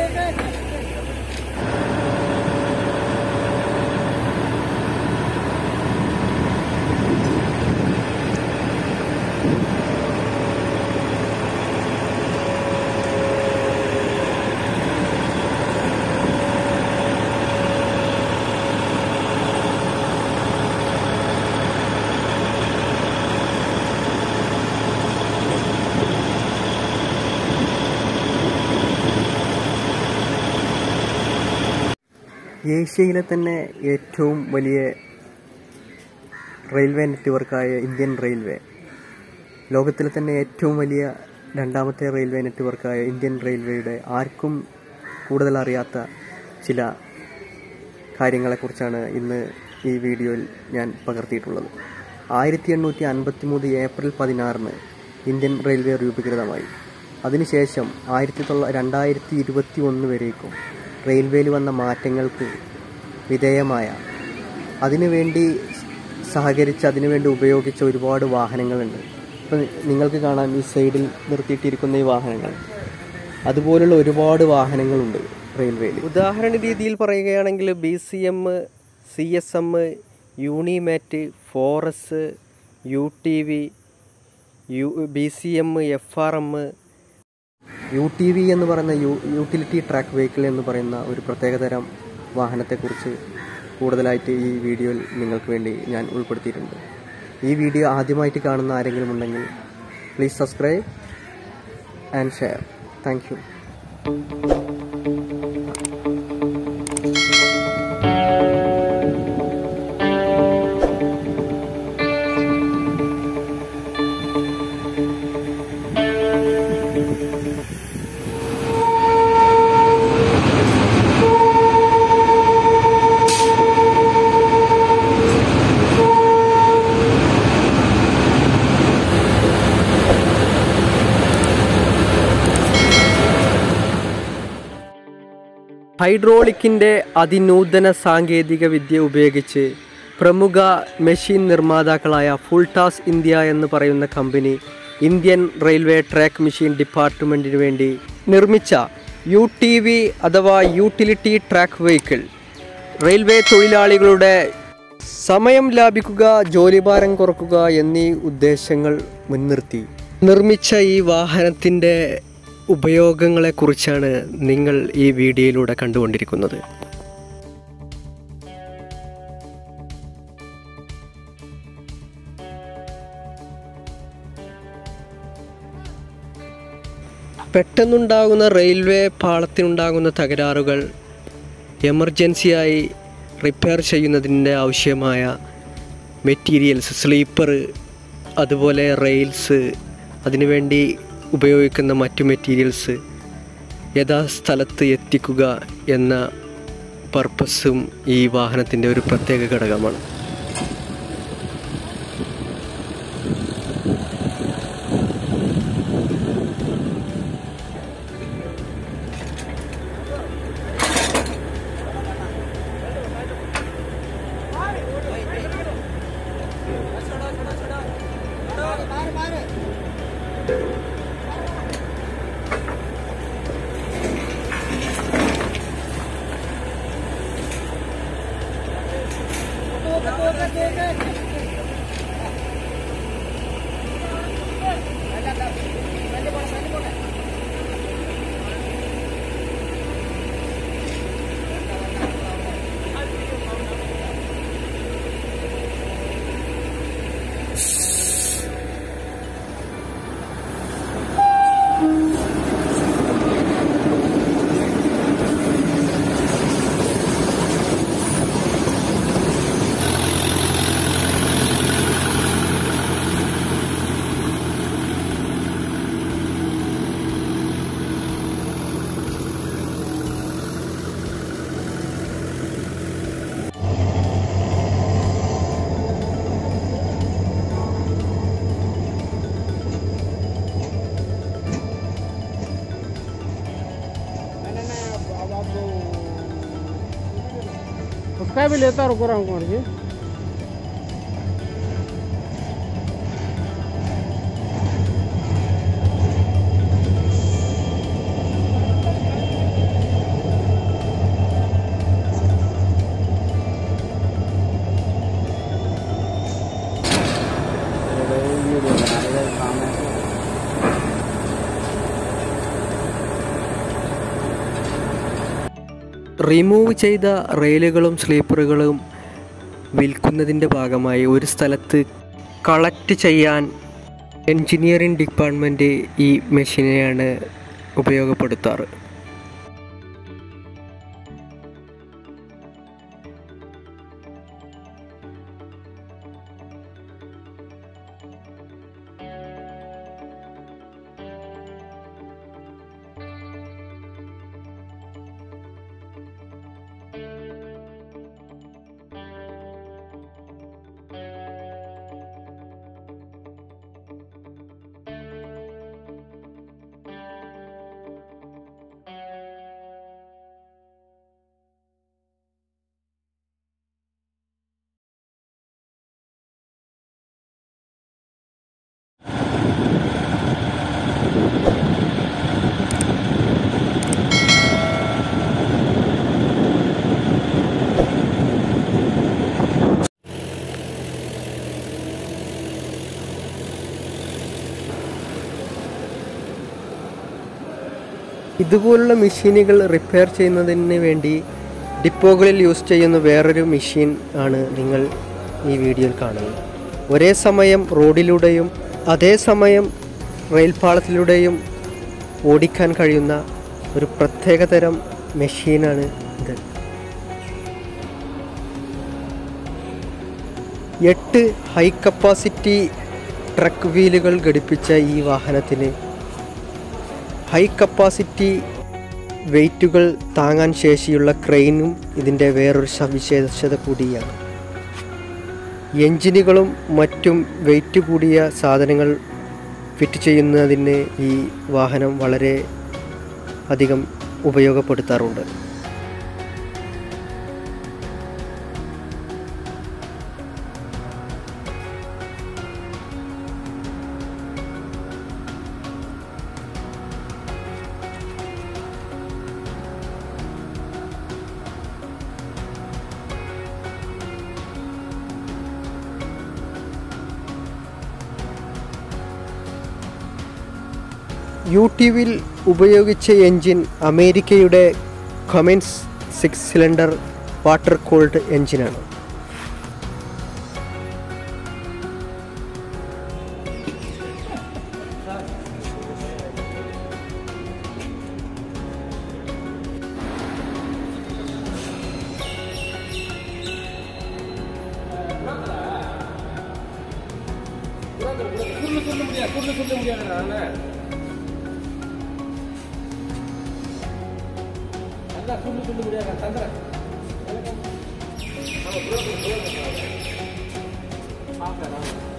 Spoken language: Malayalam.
ഏഷ്യയിലെ തന്നെ ഏറ്റവും വലിയ റെയിൽവേ നെറ്റ്വർക്കായ ഇന്ത്യൻ റെയിൽവേ ലോകത്തിലെ തന്നെ ഏറ്റവും വലിയ രണ്ടാമത്തെ റെയിൽവേ നെറ്റ്വർക്കായ ഇന്ത്യൻ റെയിൽവേയുടെ ആർക്കും കൂടുതൽ അറിയാത്ത ചില കാര്യങ്ങളെക്കുറിച്ചാണ് ഇന്ന് ഈ വീഡിയോയിൽ ഞാൻ പകർത്തിയിട്ടുള്ളത് ആയിരത്തി എണ്ണൂറ്റി അൻപത്തി മൂന്ന് ഏപ്രിൽ പതിനാറിന് ഇന്ത്യൻ റെയിൽവേ രൂപീകൃതമായി അതിനുശേഷം ആയിരത്തി തൊള്ള രണ്ടായിരത്തി ഇരുപത്തി ഒന്ന് വരേക്കും റെയിൽവേയിൽ വന്ന മാറ്റങ്ങൾക്ക് വിധേയമായ അതിനുവേണ്ടി സഹകരിച്ച് അതിനുവേണ്ടി ഉപയോഗിച്ച ഒരുപാട് വാഹനങ്ങളുണ്ട് ഇപ്പം നിങ്ങൾക്ക് കാണാം ഈ സൈഡിൽ നിർത്തിയിട്ടിരിക്കുന്ന ഈ വാഹനങ്ങൾ അതുപോലുള്ള ഒരുപാട് വാഹനങ്ങളുണ്ട് റെയിൽവേയിൽ ഉദാഹരണ രീതിയിൽ പറയുകയാണെങ്കിൽ B C M C S M Unimat four S U T V U B C M F R M U T V എന്ന് പറയുന്ന യു യൂട്ടിലിറ്റി ട്രാക്ക് വെഹിക്കിൾ എന്ന് പറയുന്ന ഒരു പ്രത്യേകതരം വാഹനത്തെക്കുറിച്ച് കൂടുതലായിട്ട് ഈ വീഡിയോയിൽ നിങ്ങൾക്ക് വേണ്ടി ഞാൻ ഉൾപ്പെടുത്തിയിട്ടുണ്ട് ഈ വീഡിയോ ആദ്യമായിട്ട് കാണുന്ന ആരെങ്കിലും ഉണ്ടെങ്കിൽ please subscribe and share thank you ഹൈഡ്രോളിക്കിൻ്റെ അതിനൂതന സാങ്കേതിക വിദ്യ ഉപയോഗിച്ച് പ്രമുഖ മെഷീൻ നിർമ്മാതാക്കളായ ഫുൾടാസ് ഇന്ത്യ എന്ന് പറയുന്ന company Indian railway track machine ഡിപ്പാർട്ട്മെൻറ്റിന് വേണ്ടി നിർമ്മിച്ച യു ടി വി അഥവാ യൂട്ടിലിറ്റി ട്രാക്ക് വെഹിക്കിൾ റെയിൽവേ തൊഴിലാളികളുടെ സമയം ലാഭിക്കുക ജോലിഭാരം കുറക്കുക എന്നീ ഉദ്ദേശങ്ങൾ മുൻനിർത്തി നിർമ്മിച്ച ഈ വാഹനത്തിൻ്റെ ഉപയോഗങ്ങളെക്കുറിച്ചാണ് നിങ്ങൾ ഈ വീഡിയോയിലൂടെ കണ്ടുകൊണ്ടിരിക്കുന്നത് പെട്ടെന്നുണ്ടാകുന്ന റെയിൽവേ പാളത്തിനുണ്ടാകുന്ന തകരാറുകൾ എമർജൻസിയായി റിപ്പയർ ചെയ്യുന്നതിൻ്റെ ആവശ്യമായ മെറ്റീരിയൽസ് സ്ലീപ്പർ അതുപോലെ റെയിൽസ് അതിനുവേണ്ടി ഉപയോഗിക്കുന്ന മറ്റു മെറ്റീരിയൽസ് യഥാസ്ഥലത്ത് എത്തിക്കുക എന്ന പർപ്പസും ഈ വാഹനത്തിൻ്റെ ഒരു പ്രത്യേക ഘടകമാണ് उसका भी लेता रुको राम कुमार जी റിമൂവ് ചെയ്ത റെയിലുകളും സ്ലീപ്പറുകളും വിൽക്കുന്നതിൻ്റെ ഭാഗമായി ഒരു സ്ഥലത്ത് കളക്ട് ചെയ്യാൻ എൻജിനീയറിംഗ് ഡിപ്പാർട്ട്മെൻറ്റ് ഈ മെഷീനെയാണ് ഉപയോഗപ്പെടുത്താറ് ഇതുപോലുള്ള മെഷീനുകൾ റിപ്പയർ ചെയ്യുന്നതിന് വേണ്ടി ഡിപ്പോകളിൽ യൂസ് ചെയ്യുന്ന വേറൊരു മെഷീൻ ആണ് നിങ്ങൾ ഈ വീഡിയോയിൽ കാണുന്നത് ഒരേ സമയം റോഡിലൂടെയും അതേ സമയം റെയിൽപാളത്തിലൂടെയും ഓടിക്കാൻ കഴിയുന്ന ഒരു പ്രത്യേകതരം മെഷീനാണ് ഇത് എട്ട് ഹൈ കപ്പാസിറ്റി ട്രക്ക് വീലുകൾ ഘടിപ്പിച്ച ഈ വാഹനത്തിന് ഹൈ കപ്പാസിറ്റി വെയിറ്റുകൾ താങ്ങാൻ ശേഷിയുള്ള ക്രെയിനും ഇതിൻ്റെ വേറൊരു സവിശേഷത കൂടിയാണ് എഞ്ചിനുകളും മറ്റും വെയിറ്റ് കൂടിയ സാധനങ്ങൾ ഫിറ്റ് ചെയ്യുന്നതിന് ഈ വാഹനം വളരെ അധികം ഉപയോഗപ്പെടുത്താറുണ്ട് യു ടി വിയിൽ ഉപയോഗിച്ച എൻജിൻ അമേരിക്കയുടെ Cummins six cylinder water cooled എൻജിനാണ് ஆ